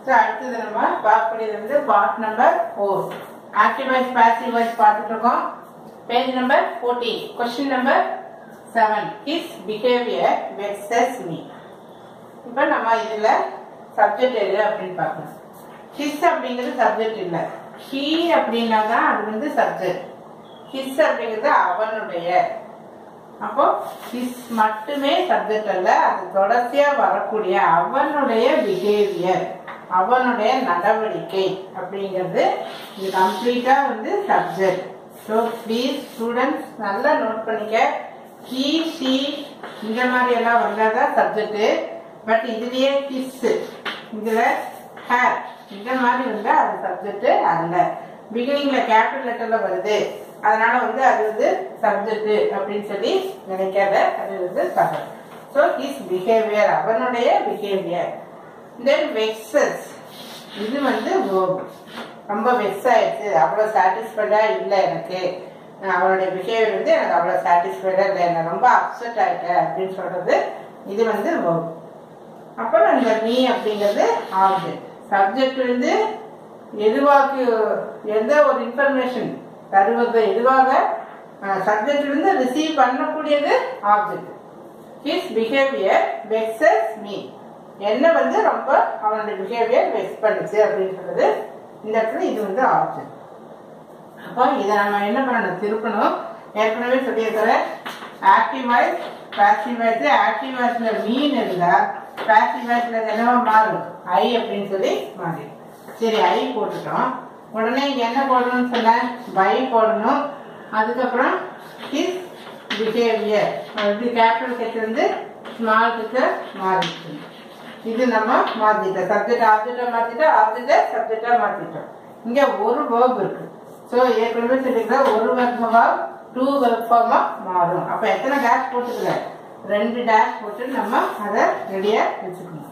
So அடுத்தது நம்ம பார்க்கக்கூடியது வந்து part number four active voice passive voice பார்த்துட்டு இருக்கோம் page number fourteen question number seven his behaviour vexes me இப்போ நம்ம இதில் சப்ஜெக்ட் எது அப்படின்னு பார்க்கணும் ஹிஸ் அப்படிங்கிறது சப்ஜெக்ட் இல்லை ஹீ அப்படின்னா தான் அது வந்து சப்ஜெக்ட் ஹிஸ் அப்படிங்கிறது அவனுடைய அப்போ ஹிஸ் மட்டுமே சப்ஜெக்ட் அல்ல அது தொடர்ச்சியா வரக்கூடிய அவனுடைய பிஹேவியர் அவனுடைய நடவடிக்கை அப்படிங்கிறது இது கம்ப்ளீட்டா வந்து சப்ஜெக்ட் ஸோ ப்ளீஸ் ஸ்டூடெண்ட்ஸ் நல்லா நோட் பண்ணிக்க ஹீ ஷீ இந்த மாதிரி எல்லாம் வந்தாதான் சப்ஜெக்ட் பட் இதுலயே ஹிஸ் இதுல ஹேர் இந்த மாதிரி வந்தா அது சப்ஜெக்ட் அல்ல பிகினிங்ல கேபிட்டல் லெட்டர்ல வருது அதனால வந்து அது வந்து சப்ஜெக்ட் அப்படின்னு சொல்லி நினைக்காத அது வந்து சபர் ஸோ ஹிஸ் பிஹேவியர் அவனுடைய பிஹேவியர் தென் வெக்ஸஸ் இது வந்து verb. ரொம்ப வெக்ஸ் ஆயிடுச்சு அவ்வளோ சாட்டிஸ்ஃபைடா இல்லை எனக்கு அவனுடைய பிஹேவியர் வந்து எனக்கு அவ்வளோ சாட்டிஸ்ஃபைடா இல்லை நான் ரொம்ப அப்செட் ஆயிட்டேன் அப்படின்னு சொல்றது இது வந்து verb. அப்புறம் இந்த மீ அப்படிங்கிறது ஆப்ஜெக்ட் சப்ஜெக்ட் வந்து எதுவாக்கு எந்த ஒரு இன்ஃபர்மேஷன் தருவது எதுவாக சப்ஜெக்ட் இருந்து ரிசீவ் பண்ணக்கூடியது object his behaviour vexes me என்ன வந்து ரொம்ப அவனுடைய பிஹேவியர் வெக்ஸ் பண்ணுச்சு அப்படின்னு சொல்றது இந்த இடத்துல இது வந்து ஆப்ஜெக்ட் அப்போ இதை நம்ம என்ன பண்ணணும் திருப்பணும் ஏற்கனவே சொல்லியிருக்கிறேன் active voice passive voice active வாய்ஸ்ல மீன் இருந்தா பாசிவ் வாய்ஸ்ல என்னவா மாறும் ஐ அப்படின்னு சொல்லி மாறி சரி ஐ போட்டுட்டோம் உடனே இங்க என்ன போடணும்னு சொன்னேன் பை போடணும் அதுக்கப்புறம் ஹிஸ் பிஹேவியர் இது கேபிட்டல் கெட் வந்து ஸ்மால் கிட்ட மாறிடுச்சு இது நம்ம மாத்திட்டோம் சப்ஜெக்ட் ஆப்ஜெக்டா மாத்திட்டோம் ஆப்ஜெக்ட சப்ஜெக்டா மாத்திட்டோம் இங்க ஒரு வேர்ப் இருக்கு ஸோ ஏற்கனவே சொல்லிக்கிறேன் ஒரு வேர்ப் ஃபார்ம் டூ வேர்ப் ஃபார்மா மாறும் அப்ப எத்தனை டேஷ் போட்டுக்கல ரெண்டு டேஷ் போட்டு நம்ம அதை ரெடியா வச்சுக்கணும்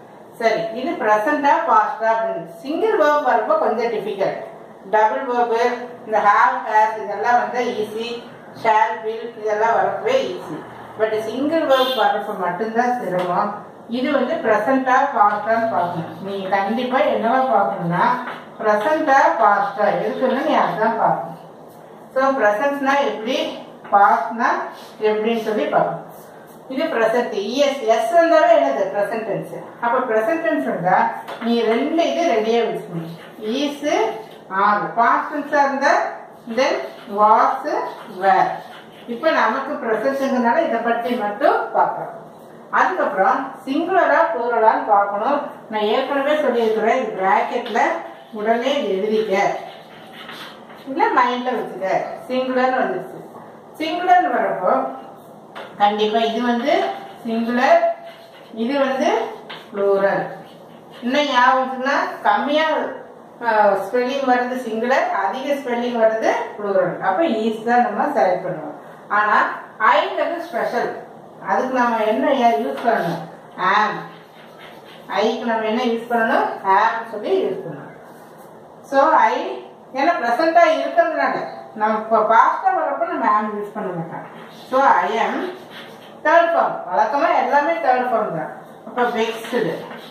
சரி இது ப்ரெசண்டா பாஸ்டா அப்படின்னு சிங்கிள் வேர்ப் வரப்போ கொஞ்சம் டிஃபிகல்ட் டபுள் வேர்பு இந்த ஹேவ் ஹேஸ் இதெல்லாம் வந்து ஈஸி ஷேல் வில் இதெல்லாம் வரப்பவே ஈஸி பட் சிங்கிள் வேர்ப் வரப்போ மட்டும்தான் சிரமம் இது வந்து ப்ரெசண்டா பாஸ்டான்னு பார்க்கணும் நீங்க கண்டிப்பா என்னவா பார்க்கணும்னா ப்ரெசண்டா பாஸ்டா இருக்குன்னு நீ அதான் பார்க்கணும் ஸோ ப்ரெசன்ட்னா எப்படி பாஸ்ட்னா எப்படின்னு சொல்லி பார்க்கணும் இது ப்ரெசன்ட் இஎஸ் எஸ் வந்தாவே என்னது ப்ரெசன்ட் டென்ஸ் அப்போ ப்ரெசன்ட் டென்ஸ் வந்தா நீ ரெண்டு இது ரெடியா வச்சுக்கணும் ஈஸ் ஆர் பாஸ்ட் டென்ஸா இருந்தா தென் வாஸ் வேர் இப்போ நமக்கு ப்ரெசன்ட்ங்கிறதுனால இதை பற்றி மட்டும் பார்க்கலாம் அதுக்கப்புறம் சிங்குலரா ப்ளூரலான்னு பார்க்கணும் நான் ஏற்கனவே சொல்லியிருக்கிறேன் இது பிராக்கெட்ல உடனே எழுதிக்க இல்ல மைண்ட்ல வச்சுக்க சிங்குலர்னு வந்துச்சு சிங்குலர்னு வரப்போ கண்டிப்பா இது வந்து சிங்குலர் இது வந்து ப்ளூரல் இன்னும் ஞாபகத்துக்குன்னா கம்மியா ஸ்பெல்லிங் வருது சிங்குலர் அதிக ஸ்பெல்லிங் வருது ப்ளூரல் அப்போ ஈஸி தான் நம்ம செலக்ட் பண்ணுவோம் ஆனா ஐங்கிறது ஸ்பெஷல் அதுக்கு நம்ம என்ன யூஸ் பண்ணணும் ஆம் ஐக்கு நம்ம என்ன யூஸ் பண்ணணும் ஆம் சொல்லி யூஸ் பண்ணணும் ஸோ ஐ ஏன்னா ப்ரெசண்டா இருக்கிறதுனால நம்ம இப்போ பாஸ்டா வரப்போ நம்ம ஆம் யூஸ் பண்ண மாட்டோம் so I am third form வழக்கமாக எல்லாமே தேர்ட் ஃபார்ம் தான் அப்போ வெக்ஸ்டு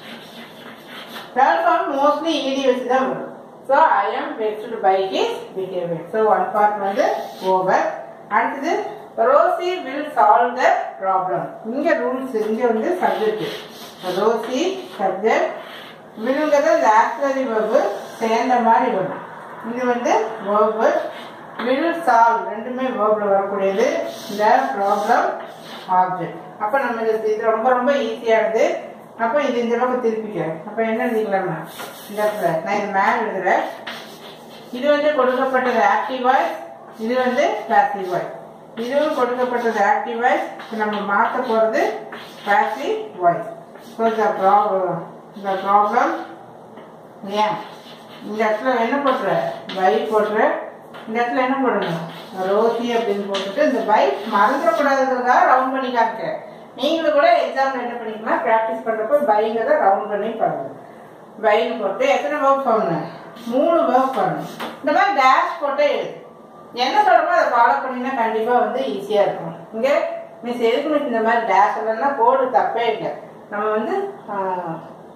தேர்ட் ஃபார்ம் மோஸ்ட்லி இடி வச்சு தான் வரும் so I am vexed by his behaviour so one part வந்து ஓவர் அடுத்தது Rosy will solve the problem இங்கே ரூல்ஸ் இங்கே வந்து சப்ஜெக்ட் ரோசி சப்ஜெக்ட் விழுங்கிறது இந்த ஆக்சிலரி வேர்பு சேர்ந்த மாதிரி வரும் இது வந்து வேர்பு வில் சால்வ் ரெண்டுமே வேர்பில் வரக்கூடியது இந்த ப்ராப்ளம் ஆப்ஜெக்ட் அப்போ நம்ம இது இது ரொம்ப ரொம்ப ஈஸியானது அப்போ இது இந்த பக்கம் திருப்பிக்கிறேன் அப்போ என்ன எழுதிக்கலாமா இந்த இடத்துல நான் இது மேலே எழுதுறேன் இது வந்து கொடுக்கப்பட்டது ஆக்டிவ் வாய்ஸ் இது வந்து பாசிவ் வாய்ஸ் இதுவும் கொடுக்கப்பட்டது ஆக்டிவ் வாய்ஸ் நம்ம மாற்ற போகிறது passive voice so the problem இந்த ப்ராப்ளம் ஏன் இந்த இடத்துல என்ன போட்டுற பை போட்டுற இந்த இடத்துல என்ன போடணும் ரோசி அப்படின்னு போட்டுட்டு இந்த பை மறந்துடக்கூடாதுங்கிறதுக்காக ரவுண்ட் பண்ணி காமிக்கிறேன் நீங்களும் கூட எக்ஸாம்ல என்ன பண்ணிக்கலாம் ப்ராக்டிஸ் பண்றப்போ பைங்கிறத ரவுண்ட் பண்ணி பாருங்க பைன்னு போட்டு எத்தனை ஒர்க் பண்ணணும் மூணு ஒர்க் பண்ணணும் இந்த மாதிரி டேஷ் போட்டே எழுது என்ன சொல்றோமோ அதை ஃபாலோ பண்ணினா கண்டிப்பா வந்து ஈஸியா இருக்கும் இங்க மிஸ் எதுக்கு மிஸ் இந்த மாதிரி டேஷ் இல்லைன்னா கோடு தப்பே இல்லை நம்ம வந்து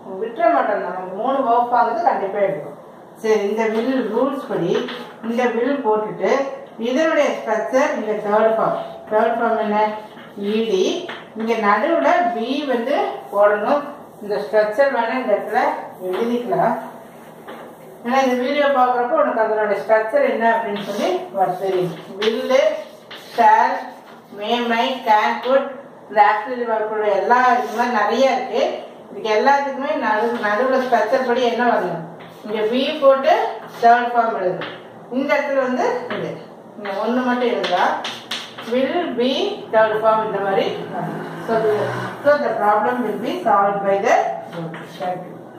விட்டுற மாட்டோம் நம்ம மூணு வகுப்பு வாங்குறது கண்டிப்பாக எடுக்கும் சரி இந்த வில் ரூல்ஸ் படி இந்த வில் போட்டுட்டு இதனுடைய ஸ்ட்ரக்சர் இந்த தேர்ட் ஃபார்ம் தேர்ட் ஃபார்ம் என்ன இடி இங்கே நடுவில் பி வந்து போடணும் இந்த ஸ்ட்ரக்சர் வேணால் இந்த இடத்துல எழுதிக்கலாம் ஏன்னா இந்த வீடியோ பார்க்குறப்போ உனக்கு அதனோட ஸ்ட்ரக்சர் என்ன அப்படின்னு சொல்லி உனக்கு தெரியும் வில்லு ஷேர் மேமை கேன் புட் இந்த ஆக்சிலரி வரக்கூடிய எல்லா இது மாதிரி நிறைய இருக்கு இதுக்கு எல்லாத்துக்குமே நடு நடுவில் ஸ்ட்ரக்சர் படி என்ன வரணும் இங்கே பி போட்டு தேர்ட் ஃபார்ம் எழுதணும் இந்த இடத்துல வந்து இது இந்த ஒன்று மட்டும் எழுதா வில் பி தேர்ட் ஃபார்ம் இந்த மாதிரி so so the problem will be solve by the thank you